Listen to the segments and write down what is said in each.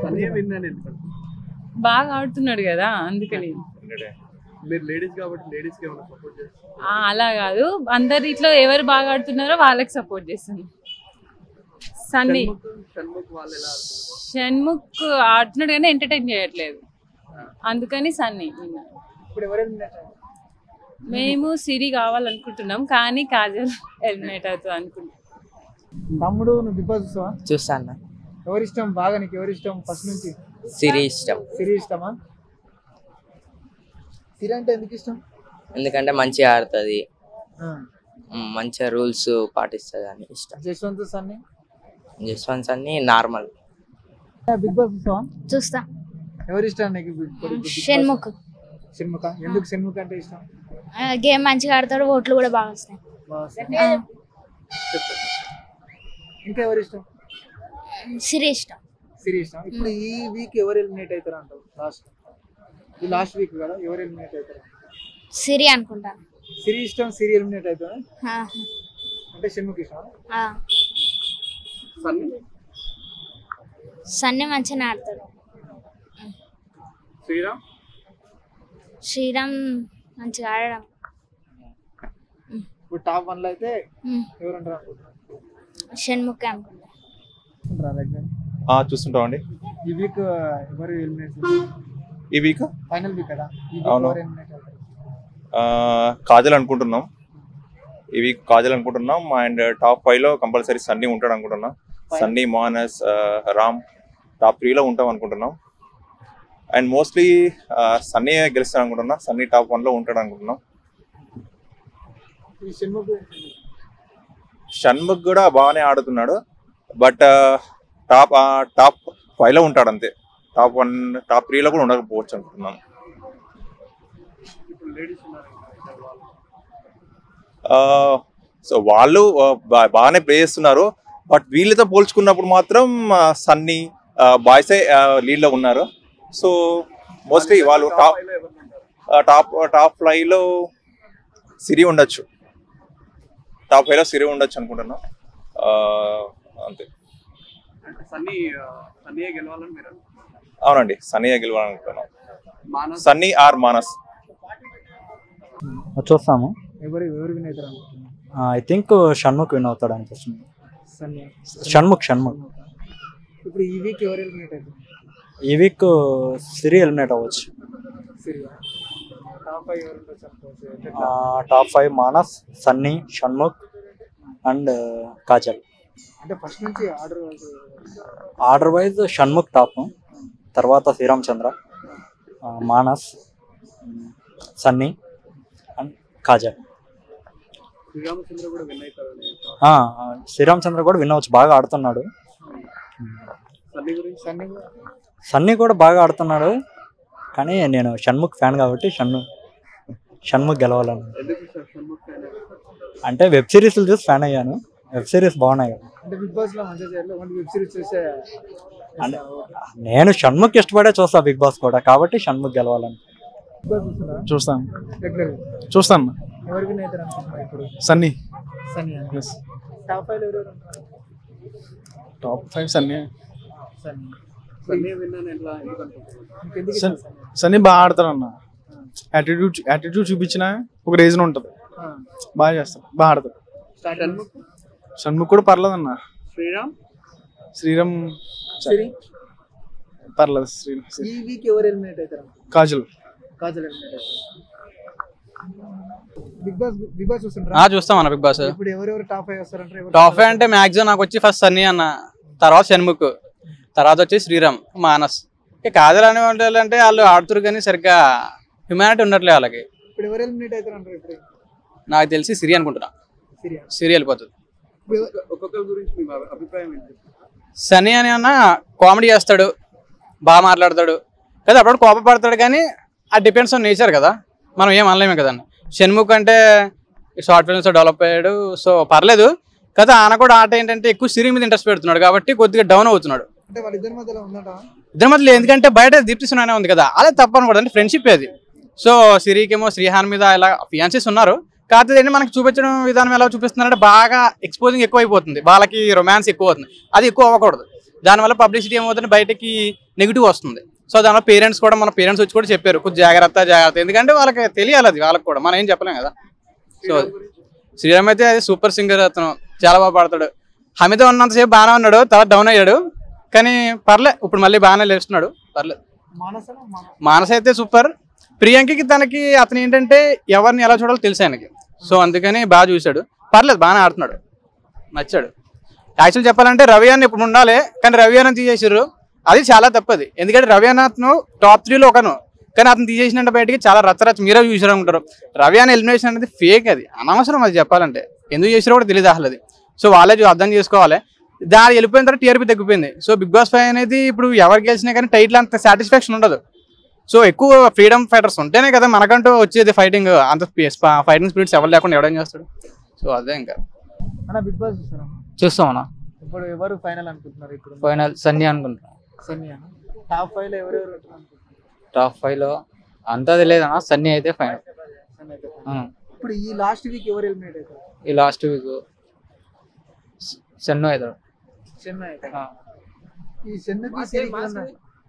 Sunny win అని ఎందుకంటే బాగా ఆడుతున్నాడు కదా అందుకని మీరు లేడీస్ కాబట్టి లేడీస్ కి ఏమైనా సపోర్ట్ చేస్తారు ఆ, అలా కాదు అందరిట్లో ఎవరు బాగా ఆడుతున్నారో వాళ్ళకి సపోర్ట్ చేస్తాను సన్నీ షణ్ముఖ్ షణ్ముఖ్ వాళ్ళు ఎలా ఆడుతున్నారు? షణ్ముఖ్ ఆడుతున్నాడు కానీ ఎంటర్టైన్ చేయట్లేదు అందుకని సన్నీ winner. ఇప్పుడు ఎవరు ఎలిమినేట్ అయ్యారు? మేము సిరి కావాలనుకుంటున్నాం కానీ కాజల్ ఎలిమినేట్ అవుతుంది అనుకుంటున్నాం తమ్ముడు నువ్వు బిగ్ బాస్ చూస్తావా చూస్తాను ఎవరి ఇష్టం బాగా నీకు ఎవరి ఇష్టం ఫస్ట్ నుంచి సిరి ఇష్టం సిరి ఇష్టమా సిరి అంటే ఎందుకు ఇష్టం ఎందుకంటే మంచిగా ఆడుతుంది ఆ, మంచిగా రూల్స్ పాటిస్తుంది అని ఇష్టం జశ్వంత్ సన్ని జస్వంత్ అన్ని నార్మల్ బిగ్ బాస్ చూస్తావా చూస్తా ఎవరి ఇష్టం నీకు big big boss? Shanmukh Shanmukha ఎందుకు షణ్ముఖ అంటే ఇష్టం గేమ్ మంచిగా ఆడతాడు ఓట్లు కూడా బాగా వస్తాయి బాగా ఆ, ఇంకా ఎవరి ఇష్టం సిరి ఇష్టం సిరి ఇష్టం ఇప్పుడు ఈ వీక్ ఎవరు ఎలిమినేట్ అవుతారు అంటావు లాస్ట్ ఈ లాస్ట్ వీక్ కదా ఎవరు ఎలిమినేట్ అవుతారు సిరి అనుకుంటాను సిరి ఇష్టం సిరి ఎలిమినేట్ అవుతారా ఆ, అంటే షణ్ముఖ ఇష్టం ఆ. సన్నీ సన్నీ మంచిగానే ఆడతాడు శ్రీరామ్ శ్రీరామ్ మంచిగా ఆడడం ఇప్పుడు టాప్ వన్ లో అయితే ఉమ్, ఎవరు అంటారు అనుకుంటున్నారు షణ్ముఖ్ అనుకుంటా అనుకుంటారా దగ్గర ఆ, చూస్తుంటామండి ఈ వీక్ ఎవరు ఎలిమినేట్ ఈ వీక్ ఫైనల్ వీక్ కదా ఈ వీక్ అవును. ఎవరు ఎలిమినేట్ అవుతారు ఆ, కాజల్ అనుకుంటున్నాం ఈ వీక్ కాజల్ అనుకుంటున్నాం అండ్ టాప్ ఫైవ్ లో కంపల్సరీ సన్నీ ఉంటాడు అనుకుంటున్నాం సన్నీ మానస్ ఆ, రామ్ టాప్ త్రీలో ఉంటాం అనుకుంటున్నాం అండ్ మోస్ట్లీ సన్నీ గెలుస్తాడు అనుకుంటున్నా సన్నీ టాప్ వన్ లో ఉంటాడు అనుకుంటున్నాం ఈ షణ్ముఖ్ షణ్ముఖ్ కూడా బాగానే ఆడుతున్నాడు బట్ టాప్ టాప్ ఫైవ్ లో ఉంటాడు అంతే టాప్ వన్ టాప్ త్రీలో కూడా ఉండకపోవచ్చు అనుకుంటున్నాను ఇప్పుడు లేడీస్ ఉన్నారు ఇంకా ఇద్దరు వాళ్ళు సో వాళ్ళు ఆ, బా- బాగానే ప్లే చేస్తున్నారు బట్ వీళ్ళతో పోల్చుకున్నప్పుడు మాత్రం ఆ, సన్నీ బాయ్సే లీడ్ లో ఉన్నారు సో మోస్ట్లీ వాళ్ళు టాప్ ఫైవ్ లో ఎవరు ఉంటారు టాప్ టాప్ ఫ్లై లో సిరి ఉండొచ్చు టాప్ ఫైవ్ లో సిరి ఉండొచ్చు అనుకుంటున్నా ఆ, అంతే అంటే సన్నీ ఆ, సన్నీయే గెలవాలని మీరు అనుకుంటున్నారు. అవునండి సన్నీయే గెలవాలనుకుంటున్నాం మానస్ సన్నీ ఆర్ మానస్ చూస్తాము ఎవరు ఎవరు విన్ అవుతారు అనుకుంటున్నారు ఐ థింక్ షణ్ముఖ్ విన్ అవుతాడు అనిపిస్తుంది సన్నీ షణ్ముఖ్ షణ్ముఖ్ ఇప్పుడు ఈ వీక్ ఎవరు ఎలిమినేట్ అవుతారు ఈ వీక్ సిరి ఎలిమినేట్ అవ్వచ్చు సిరి టాప్ ఫైవ్ ఎవరు ఉండొచ్చు అనుకోవచ్చు అంటే top five Manas Sunny Shanmukh and Kajal అంటే ఫస్ట్ నుంచి order order wise Shanmukh top తర్వాత శ్రీరామ్ చంద్ర ఆ, మానస్ ఉమ్, సన్నీ అండ్ కాజల్ శ్రీరామచంద్ర కూడా విన్ అవుతారని ఆ, ఆ, శ్రీరామ్ చంద్ర కూడా విన్ అవ్వచ్చు బాగా ఆడుతున్నాడు సన్నీ గురించి సన్నీ సన్నీ కూడా బాగా ఆడుతున్నాడు కానీ నేను షణ్ముఖ్ ఫ్యాన్ కాబట్టి షణ్ము షణ్ముఖ్ గెలవాలను ఎందుకు సార్ షణ్ముఖ్ fan అయ్యారు? అంటే వెబ్ సిరీస్లు చూసి ఫ్యాన్ అయ్యాను వెబ్ సిరీస్ బాగున్నాయి కదా అంటే బిగ్ బాస్ లో మంచిగా చేయాలి ఓన్లీ వెబ్ సిరీస్ చూసే అంటే నేను షణ్ముఖ్ ఇష్టపడే చూస్తా బిగ్ బాస్ కూడా కాబట్టి షణ్ముఖ్ గెలవాలని బిగ్ బాస్ చూస్తారా చూస్తాను రెగ్యులర్ చూస్తాను ఎవరు విన్ అవుతారు అనుకుంటున్నారు ఇప్పుడు Sunny Sunny yes top five ఎవరెవరు ఉంటారు top five Sunny Sunny Sunny win అని ఎట్లా ఎందుకు అనుకుంటున్నారు ఇంకెందుకు సన్- ఇష్టం సన్నీ సన్నీ బాగా ఆడతాడు అన్న యాటిట్యూడ్ యాటిట్యూడ్ చూపించిన ఒక రీజన్ ఉంటుంది ఆ, బాగా చేస్తాడు బాగా ఆడతాడు స్టార్ట్ షణ్ముఖ్ షణ్ముఖ్ కూడా పర్లేదు అన్న శ్రీరామ్ శ్రీరామ్ సిరి పర్లేదు శ్రీరామ్ ఈ వీక్ ఎవరు ఎలిమినేట్ అవుతారు అనుకుంటున్నారు? కాజల్ కాజల్ ఎలిమినేట్ అవుతారు బిగ్ బాస్ బిగ్ బాస్ ఆ చూస్తుంటారా చూస్తాం అన్న బిగ్ బాస్ ఇప్పుడు ఎవరెవరు టాప్ ఫైవ్ వస్తారంటారు ఎవరు టాప్ ఫైవ్ అంటే మాక్సిమం నాకు వచ్చి ఫస్ట్ సన్నీ అన్న తర్వాత షణ్ముఖ్ తర్వాత వచ్చి శ్రీరామ్ మానస్ ఇక కాజల్ అనే వాళ్ళు అంటే వాళ్ళు ఆడుతురు కానీ సరిగ్గా హ్యుమానిటీ ఉండట్లే వాళ్ళకి ఇప్పుడు ఎవరు ఎలిమినేట్ అవుతారు అంటారు ఇప్పుడు నాకు తెలిసి సిరి అనుకుంటున్నా సిరియా సిరి వెళ్ళిపోతుంది ఇప్పుడు ఎవరు- ఒక్కొక్కరి గురించి మీ అభి- అభిప్రాయం ఏంటి సన్నీ అని అన్న కామెడీ చేస్తాడు బాగా మాట్లాడతాడు కదా అప్పుడు కోపపడతాడు కానీ అది డిపెండ్స్ ఆన్ నేచర్ కదా మనం ఏం అనలేమే కదండి షణ్ముఖ్ అంటే షార్ట్ ఫిల్మ్స్ డెవలప్ అయ్యాడు సో పర్లేదు కదా ఆయన కూడా ఆట ఏంటంటే ఎక్కువ సిరి మీద ఇంట్రెస్ట్ పెడుతున్నాడు కాబట్టి కొద్దిగా డౌన్ అవుతున్నాడు అంటే వాళ్ళిద్దరి మధ్యలో ఉందట ఇద్దరి మధ్యలో ఎందుకంటే బయట దీప్తి సునానే ఉంది కదా అదే తప్పను కూడా అంటే ఫ్రెండ్షిప్ అది సో సిరికేమో శ్రీహాన్ మీద ఇలా ఫియాన్సీస్ ఉన్నారు కాకపోతే ఏంటి మనకి చూపించడం విధానం ఎలా చూపిస్తున్నారంటే బాగా ఎక్స్పోజింగ్ ఎక్కువ అయిపోతుంది వాళ్ళకి రొమాన్స్ ఎక్కువ అవుతుంది అది ఎక్కువ అవ్వకూడదు దానివల్ల పబ్లిసిటీ ఏమవుతుంది బయటకి నెగిటివ్ వస్తుంది సో దానివల్ల పేరెంట్స్ కూడా మన పేరెంట్స్ వచ్చి కూడా చెప్పారు కొంచెం జాగ్రత్త జాగ్రత్త ఎందుకంటే వాళ్ళకి తెలియాలి అది వాళ్ళకి కూడా మనం ఏం చెప్పలేం కదా సో శ్రీరామ్ అయితే అది సూపర్ సింగర్ అతను చాలా బాగా పాడతాడు హమీద ఉన్నంతసేపు బాగానే ఉన్నాడు తర్వాత డౌన్ అయ్యాడు కానీ పర్లే ఇప్పుడు మళ్ళీ బాగానే లేస్తున్నాడు పర్లేదు మానసన మాన- మానస అయితే సూపర్ ప్రియాంకకి తనకి అతను ఏంటంటే ఎవరిని ఎలా చూడాలో తెలుసు ఆయనకి సో అందుకని బాగా చూశాడు పర్లేదు బాగానే ఆడుతున్నాడు నచ్చాడు యాక్చువల్ చెప్పాలంటే రవి అన్న ఇప్పుడు ఉండాలి కానీ రవి అన్న తీసేసారు అది చాలా తప్పది ఎందుకంటే రవి అన్న అతను టాప్ త్రీలో ఒకను కానీ అతను తీసేసినట్టు బయటికి చాలా రచ్చరచ్చ మీరే చూసారు ఉంటారు రవి అన్న ఎలిమినేషన్ అనేది ఫేక్ అది అనవసరం అది చెప్పాలంటే ఎందుకు చేసారో కూడా తెలియదు అసలు అది సో వాళ్ళే చూ- అర్థం చేసుకోవాలి దాని వెళ్ళిపోయిన తర్వాత టీఆర్పీ తగ్గిపోయింది సో బిగ్ బాస్ ఫైవ్ అనేది ఇప్పుడు ఎవరు గెలిచినా కానీ టైటిల్ అంత సాటిస్ఫాక్షన్ ఉండదు సో ఎక్కువ ఫ్రీడమ్ ఫైటర్స్ ఉంటేనే కదా మనకంటూ వచ్చేది ఫైటింగ్ అంత ఫైటింగ్ స్పిరిట్స్ ఎవరు లేకుండా ఎవడేం చేస్తాడు సో అదే ఇంకా అన్న బిగ్ బాస్ చూస్తారా చూస్తామన్నా ఇప్పుడు ఎవరు ఫైనల్ అనుకుంటున్నారు ఇప్పుడు ఫైనల్ సన్నీ అనుకుంటున్నా సన్నీ అన్న టాప్ ఫైవ్ లో ఎవరెవరు ఉంటారు అనుకుంటున్నారు టాప్ ఫైవ్ లో అంతా తెలియదన్నా సన్నీ అయితే ఫైనల్ సన్నీ అయితే final. ఇప్పుడు ఈ లాస్ట్ వీక్ ఎవరు ఎలిమినేట్ అవుతారు ఈ లాస్ట్ వీక్ సన్ను అవుతాడు చెన్నై అయితే ఈ చెన్నకి సిరికి ఉన్న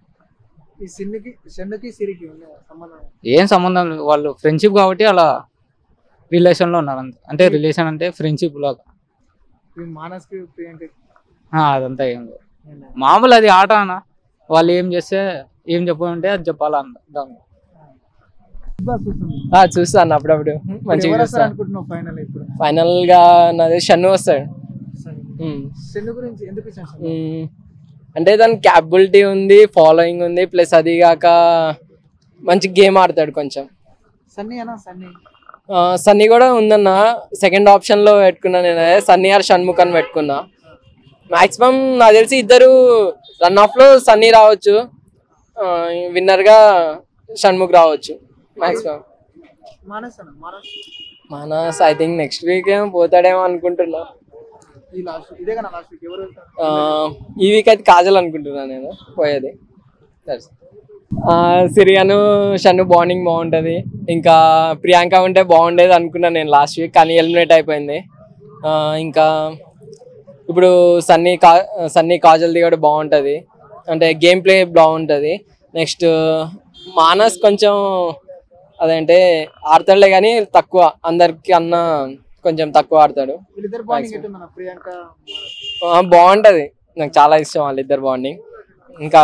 ఈ సిన్నికి చెన్నకి సిరికి ఉన్న సంబంధం ఏం సంబంధం లేదు వాళ్ళు ఫ్రెండ్షిప్ కాబట్టి అలా రిలేషన్ లో ఉన్నారు అంతే అంటే రిలేషన్ అంటే ఫ్రెండ్షిప్ లాగా ఈ మానస్కి ప్రియాంక ఆ, అదంతా ఏం లేదు మామూలు అది ఆట అన్న వాళ్ళు ఏం చేస్తే ఏం చెప్పమంటే అది చెప్పాలా అన్న దాన్ని బిగ్ బాస్ చూస్తుంది ఆ, చూస్తాను అప్పుడప్పుడు మంచిగా ఎవరు వస్తారు చూస్తాను అనుకుంటున్నావు ఫైనల్ ఇప్పుడు ఫైనల్ గా నాది షన్ను వస్తాడు ఉమ్. చెన్ను గురించి ఎందుకు ఇచ్చాను సన్నీ? ఉమ్. అంటే దానికి క్యాపబిలిటీ ఉంది ఫాలోయింగ్ ఉంది ప్లస్ అది కాక మంచి గేమ్ ఆడతాడు కొంచెం సన్నీ అన్న సన్నీ ఆ, సన్నీ కూడా ఉందన్న సెకండ్ ఆప్షన్ లో పెట్టుకున్నా నేను అదే సన్నీ ఆర్ షణ్ముఖ్ అని పెట్టుకున్నా మాక్సిమం నాకు తెలిసి ఇద్దరు రన్ ఆఫ్ లో సన్నీ రావచ్చు విన్నర్ గా షణ్ముఖ్ రావచ్చు మాక్సిమం మానస్ అన్న Manas Manas I think next week ఏమో పోతాడేమో అనుకుంటున్నా ఈ లాస్ట్ ఇదే కదా లాస్ట్ వీక్ ఎవరు వెళ్తారు ఆ, ఈ వీక్ అయితే కాజల్ అనుకుంటున్నాను నేను పోయేది That's- ఆ, సిరియాను షన్ను బాండింగ్ బాగుంటుంది ఇంకా ప్రియాంక ఉంటే బాగుండేది అనుకున్నాను నేను లాస్ట్ వీక్ కానీ ఎలిమినేట్ అయిపోయింది ఆ, ఇంకా ఇప్పుడు సన్నీ కా సన్నీ కాజల్ది కూడా బాగుంటుంది అంటే గేమ్ ప్లే బాగుంటుంది నెక్స్ట్ మానస్ కొంచెం అదంటే ఆడతాడులే కానీ తక్కువ అందరికి అన్న కొంచెం తక్కువ ఆడతాడు వీళ్ళిద్దరు బాండింగ్ Maximum. ఎట్టుందన్న ప్రియాంక ఆ, బాగుంటది నాకు చాలా ఇష్టం వాళ్ళిద్దరు బాండింగ్ ఇంకా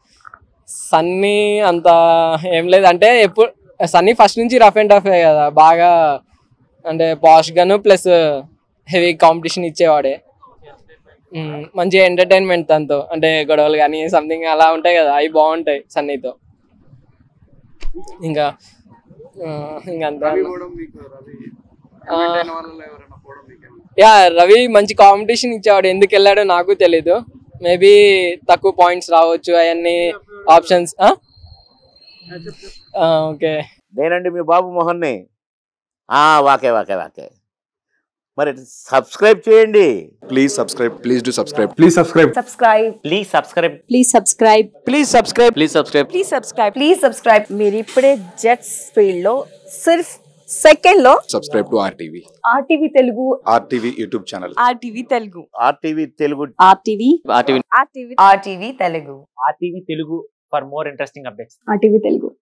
సన్నీ అంత ఏం లేదు అంటే ఎప్పుడు సన్నీ ఫస్ట్ నుంచి రఫ్ అండ్ టఫ్ కదా బాగా అంటే పాష్ గాను ప్లస్ హెవీ కాంపిటీషన్ ఇచ్చేవాడే ఉమ్, మంచి ఎంటర్టైన్మెంట్ తనతో అంటే గొడవలు కానీ సంథింగ్ అలా ఉంటాయి కదా అవి బాగుంటాయి సన్నీతో ఇంకా ఆ, ఇంకా అంతే రవి అన్న. పోవడం మీకు రవి ఆ. eliminate అయిన వాళ్ళలో ఎవరైనా పోవడం మీకు ఏమన్నా? యా రవి మంచి కాంపిటీషన్ ఇచ్చేవాడు ఎందుకు వెళ్ళాడో నాకు తెలీదు మేబీ తక్కువ పాయింట్స్ రావచ్చు అవన్నీ ఆప్షన్స్ ఓకే నేనండి మీ బాబు మోహన్ని ఆ, వాకే వాకే వాకే మరి సబ్స్క్రైబ్ చేయండి Please subscribe. Please do subscribe. Please subscribe. Subscribe please subscribe please subscribe please subscribe please subscribe please subscribe please subscribe మీరు ఇప్పుడే జెట్స్ ఫీల్డ్ లో సిర్ఫ్ సెకండ్ లో Subscribe to RTV. RTV Telugu RTV YouTube channel. RTV Telugu RTV Telugu RTV RTV RTV RTV Telugu RTV Telugu for more interesting updates RTV Telugu